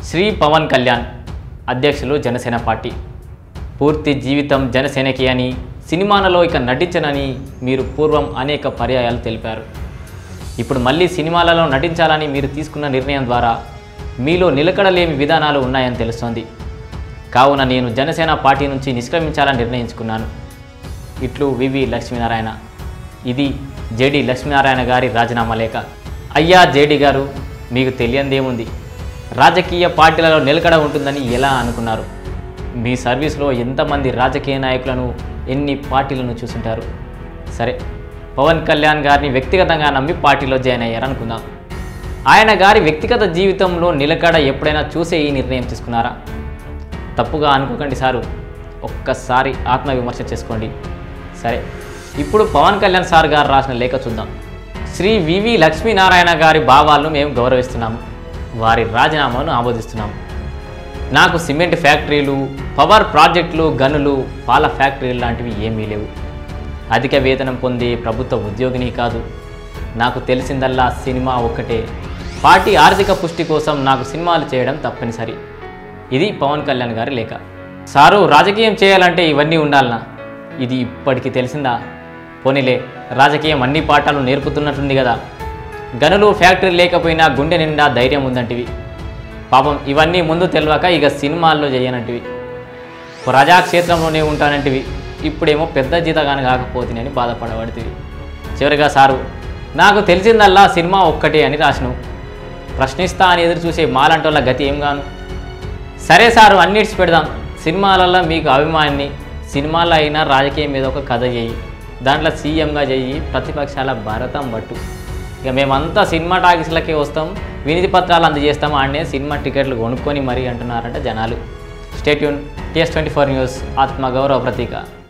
శ్రీ పవన్ కళ్యాణ్ అధ్యక్షులు జనసేన పార్టీ పూర్తి జీవితం జనసేనకి అని సినిమాలలో ఇక నటించనని మీరు పూర్వం అనేక పర్యాయాలు తెలిపారు ఇప్పుడు మళ్ళీ సినిమాలలో నటించాలని మీరు తీసుకున్న నిర్ణయం ద్వారా మీలో నిలకడలేమి విధానాలు ఉన్నాయని తెలుస్తోంది కావున నేను జనసేన పార్టీ నుంచి నిష్క్రమించాలని నిర్ణయించుకున్నాను ఇట్లు వివి లక్ష్మీనారాయణ ఇది జేడి లక్ష్మీనారాయణ గారి రాజీనామా లేఖ అయ్యా జేడి గారు మీకు తెలియందేముంది రాజకీయ పార్టీలలో నిలకడ ఉంటుందని ఎలా అనుకున్నారు మీ సర్వీస్లో ఎంతమంది రాజకీయ నాయకులను ఎన్ని పార్టీలను చూసుంటారు సరే పవన్ కళ్యాణ్ గారిని వ్యక్తిగతంగా నమ్మి పార్టీలో జాయిన్ అయ్యారనుకుందాం ఆయన గారి వ్యక్తిగత జీవితంలో నిలకడ ఎప్పుడైనా చూసే ఈ నిర్ణయం తీసుకున్నారా తప్పుగా అనుకోకండి సారు ఒక్కసారి ఆత్మవిమర్శ చేసుకోండి సరే ఇప్పుడు పవన్ కళ్యాణ్ సార్ గారు రాసిన లేఖ చూద్దాం శ్రీ వివి లక్ష్మీనారాయణ గారి భావాలను మేము గౌరవిస్తున్నాము వారి రాజీనామాను ఆమోదిస్తున్నాము నాకు సిమెంట్ ఫ్యాక్టరీలు పవర్ ప్రాజెక్టులు గనులు పాల ఫ్యాక్టరీలు లాంటివి ఏమీ లేవు అధిక వేతనం పొందే ప్రభుత్వ ఉద్యోగిని కాదు నాకు తెలిసిందల్లా సినిమా ఒక్కటే పార్టీ ఆర్థిక పుష్టి కోసం నాకు సినిమాలు చేయడం తప్పనిసరి ఇది పవన్ కళ్యాణ్ గారి లేఖ సారు రాజకీయం చేయాలంటే ఇవన్నీ ఉండాలనా ఇది ఇప్పటికి తెలిసిందా పోనీలే రాజకీయం అన్ని పాఠాలు నేర్పుతున్నట్టుంది కదా గనులు ఫ్యాక్టరీ లేకపోయినా గుండె నిండా ధైర్యం ఉందంటివి పాపం ఇవన్నీ ముందు తెలియక ఇక సినిమాల్లో చేయనంటివి ప్రజాక్షేత్రంలోనే ఉంటానంటివి ఇప్పుడేమో పెద్ద జీతగాని కాకపోతున్నాయని బాధపడబడుతుంది చివరిగా సారు నాకు తెలిసిందల్లా సినిమా ఒక్కటే అని రాసిను ప్రశ్నిస్తా అని ఎదురు చూసే మాలంటోళ్ళ గతి ఏం గాను సరే సారు అన్నిటిసి పెడదాం సినిమాలలో మీకు అభిమాన్ని సినిమాలో అయినా రాజకీయం మీద ఒక కథ చేయి దాంట్లో సీఎంగా చెయ్యి ప్రతిపక్షాల భారతం పట్టు ఇక మేమంతా సినిమా టాకీస్లకే వస్తాం వినితి పత్రాలు అందజేస్తాం ఆడనే సినిమా టికెట్లు కొనుక్కొని మరీ అంటున్నారంట జనాలు stay tuned TS twenty four news ఆత్మగౌరవ ప్రతీక